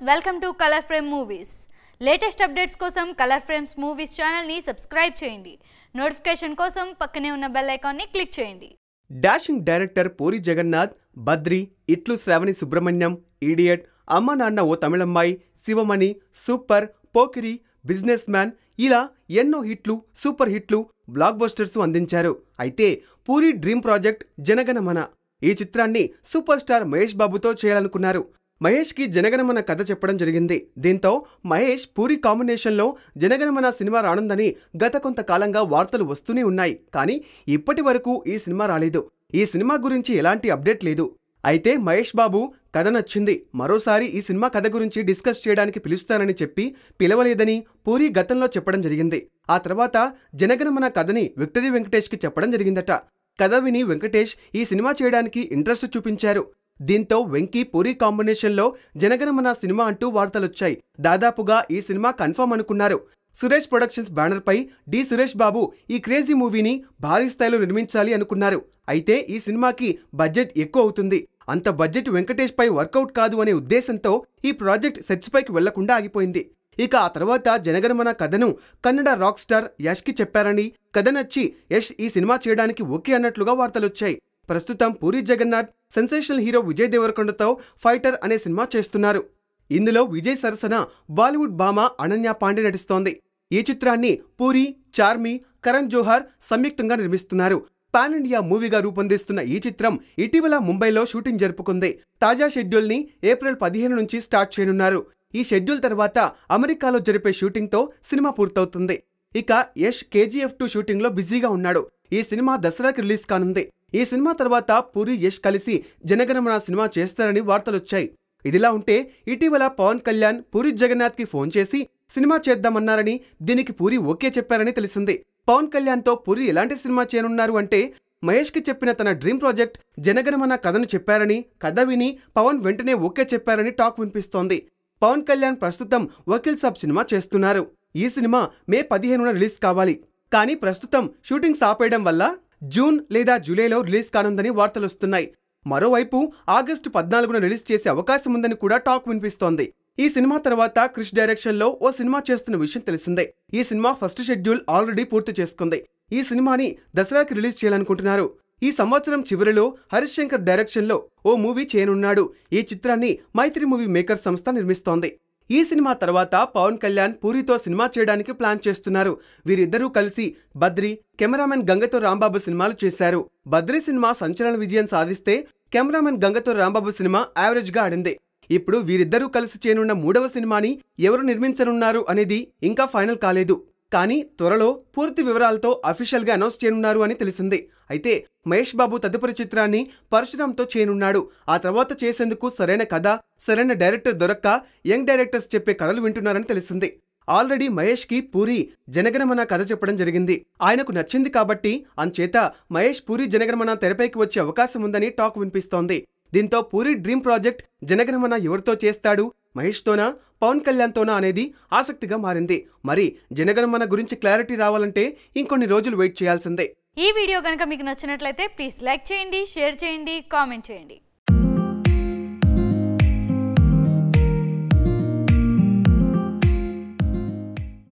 welcome to colour frame movies latest updates కోసం colour frames movies ఛానల్ని subscribe చేయండి notification కోసం పక్కనే ఉన్న బెల్ ఐకాన్ని క్లిక్ చేయండి dashing director Puri Jagannath Badri Itlu Sravani Subramanyam idiot Amma Nanna O Tamilammayi Sivamani super Pokiri business man ఇలా ఎన్నో హిట్లు సూపర్ హిట్లు బ్లాక్ బస్టర్స్ అందించారు అయితే పూరి డ్రీమ్ ప్రాజెక్ట్ జనగణమన ఈ చిత్రాన్ని సూపర్ స్టార్ మహేష్ బాబుతో చేయాలనుకున్నారు మహేష్కి జనగణమన కథ చెప్పడం జరిగింది దీంతో మహేష్ పూరి కాంబినేషన్లో జనగణమన సినిమా రానుందని గత కొంతకాలంగా వార్తలు వస్తూనే ఉన్నాయి కానీ ఇప్పటి వరకు ఈ సినిమా రాలేదు ఈ సినిమా గురించి ఎలాంటి అప్డేట్ లేదు అయితే మహేష్ బాబు కథ నచ్చింది మరోసారి ఈ సినిమా కథ గురించి డిస్కస్ చేయడానికి పిలుస్తానని చెప్పి పిలవలేదని పూరి గతంలో చెప్పడం జరిగింది ఆ తర్వాత జనగణమన కథని విక్టరీ వెంకటేష్కి చెప్పడం జరిగిందట కథ విని వెంకటేష్ ఈ సినిమా చేయడానికి ఇంట్రెస్ట్ చూపించారు దీంతో వెంకీ పూరి కాంబినేషన్లో జనగణమన సినిమా అంటూ వార్తలొచ్చాయి దాదాపుగా ఈ సినిమా కన్ఫర్మ్ అనుకున్నారు సురేష్ ప్రొడక్షన్స్ బ్యానర్పై డి సురేష్ బాబు ఈ క్రేజీ మూవీని భారీ స్థాయిలో నిర్మించాలి అనుకున్నారు అయితే ఈ సినిమాకి బడ్జెట్ ఎక్కువ అవుతుంది అంత బడ్జెట్ వెంకటేష్ పై వర్కౌట్ కాదు అనే ఉద్దేశంతో ఈ ప్రాజెక్ట్ సెట్స్ పైకి వెళ్లకుండా ఆగిపోయింది ఇక ఆ తర్వాత జనగణమన కథను కన్నడ రాక్ స్టార్ యష్కి చెప్పారని కథ నచ్చి యష్ ఈ సినిమా చేయడానికి ఓకే అన్నట్లుగా వార్తలొచ్చాయి ప్రస్తుతం పూరి జగన్నాథ్ సెన్సేషనల్ హీరో విజయ్ దేవరకొండతో ఫైటర్ అనే సినిమా చేస్తున్నారు ఇందులో విజయ్ సరసన బాలీవుడ్ భామ అనన్య పాండే నటిస్తోంది ఈ చిత్రాన్ని పూరి చార్మి కరణ్ జోహార్ సంయుక్తంగా నిర్మిస్తున్నారు పాన్ ఇండియా మూవీగా రూపొందిస్తున్న ఈ చిత్రం ఇటీవల ముంబైలో షూటింగ్ జరుపుకుంది తాజా షెడ్యూల్ ని ఏప్రిల్ పదిహేను నుంచి స్టార్ట్ చేయనున్నారు ఈ షెడ్యూల్ తర్వాత అమెరికాలో జరిపే షూటింగ్తో సినిమా పూర్తవుతుంది ఇక యష్ కేజీఎఫ్ టూ షూటింగ్లో బిజీగా ఉన్నాడు ఈ సినిమా దసరాకి రిలీజ్ కానుంది ఈ సినిమా తర్వాత పూరి యష్ కలిసి జనగణమన సినిమా చేస్తారని వార్తలొచ్చాయి ఇదిలా ఉంటే ఇటీవల పవన్ కళ్యాణ్ పూరి జగన్నాథ్కి ఫోన్ చేసి సినిమా చేద్దామన్నారని దీనికి పూరి ఓకే చెప్పారని తెలిసింది పవన్ కళ్యాణ్తో పూరి ఎలాంటి సినిమా చేయనున్నారు అంటే మహేష్కి చెప్పిన తన డ్రీమ్ ప్రాజెక్ట్ జనగణమన కథను చెప్పారని కథ విని పవన్ వెంటనే ఓకే చెప్పారని టాక్ వినిపిస్తోంది పవన్ కళ్యాణ్ ప్రస్తుతం వకీల్ సాబ్ సినిమా చేస్తున్నారు ఈ సినిమా మే పదిహేనున రిలీజ్ కావాలి కానీ ప్రస్తుతం షూటింగ్స్ ఆపేయడం వల్ల జూన్ లేదా జూలైలో రిలీజ్ కానుందని వార్తలొస్తున్నాయి మరోవైపు ఆగస్టు పద్నాలుగున రిలీజ్ చేసే అవకాశం ఉందని కూడా టాక్ వినిపిస్తోంది ఈ సినిమా తర్వాత క్రిష్ డైరెక్షన్లో ఓ సినిమా చేస్తున్న విషయం తెలిసిందే ఈ సినిమా ఫస్ట్ షెడ్యూల్ ఆల్రెడీ పూర్తి చేసుకుంది ఈ సినిమాని దసరాకి రిలీజ్ చేయాలనుకుంటున్నారు ఈ సంవత్సరం చివరిలో హరీష్ శంకర్ డైరెక్షన్లో ఓ మూవీ చేయనున్నాడు ఈ చిత్రాన్ని మైత్రి మూవీ మేకర్ సంస్థ నిర్మిస్తోంది ఈ సినిమా తర్వాత పవన్ కళ్యాణ్ పూరితో సినిమా చేయడానికి ప్లాన్ చేస్తున్నారు వీరిద్దరూ కలిసి బద్రి కెమెరామెన్ గంగతో రాంబాబు సినిమాలు చేశారు బద్రి సినిమా సంచలన విజయం సాధిస్తే కెమెరామెన్ గంగతో రాంబాబు సినిమా యావరేజ్ గా ఆడింది ఇప్పుడు వీరిద్దరూ కలిసి చేయనున్న మూడవ సినిమాని ఎవరు నిర్మించనున్నారు అనేది ఇంకా ఫైనల్ కాలేదు కానీ త్వరలో పూర్తి వివరాలతో అఫీషియల్ గా అనౌన్స్ చేయనున్నారు అని తెలిసింది అయితే మహేష్ బాబు తదుపరి చిత్రాన్ని పరశురాంతో చేయనున్నాడు ఆ తర్వాత చేసేందుకు సరైన కథ సరైన డైరెక్టర్ దొరక్క యంగ్ డైరెక్టర్స్ చెప్పే కథలు వింటున్నారని తెలిసింది ఆల్రెడీ మహేష్ కి పూరి జనగణమన కథ చెప్పడం జరిగింది ఆయనకు నచ్చింది కాబట్టి అంచేత మహేష్ పూరి జనగణమన తెరపైకి వచ్చే అవకాశం ఉందని టాక్ వినిపిస్తోంది దీంతో పూరి డ్రీమ్ ప్రాజెక్ట్ జనగణమన ఎవరితో చేస్తాడు మహేష్తోనా పవన్ కళ్యాణ్తోనా అనేది ఆసక్తిగా మారింది మరి జనగణమన గురించి క్లారిటీ రావాలంటే ఇంకొన్ని రోజులు వెయిట్ చేయాల్సిందే ఈ వీడియో కనుక మీకు నచ్చినట్లయితే ప్లీజ్ లైక్ చేయండి షేర్ చేయండి కామెంట్ చేయండి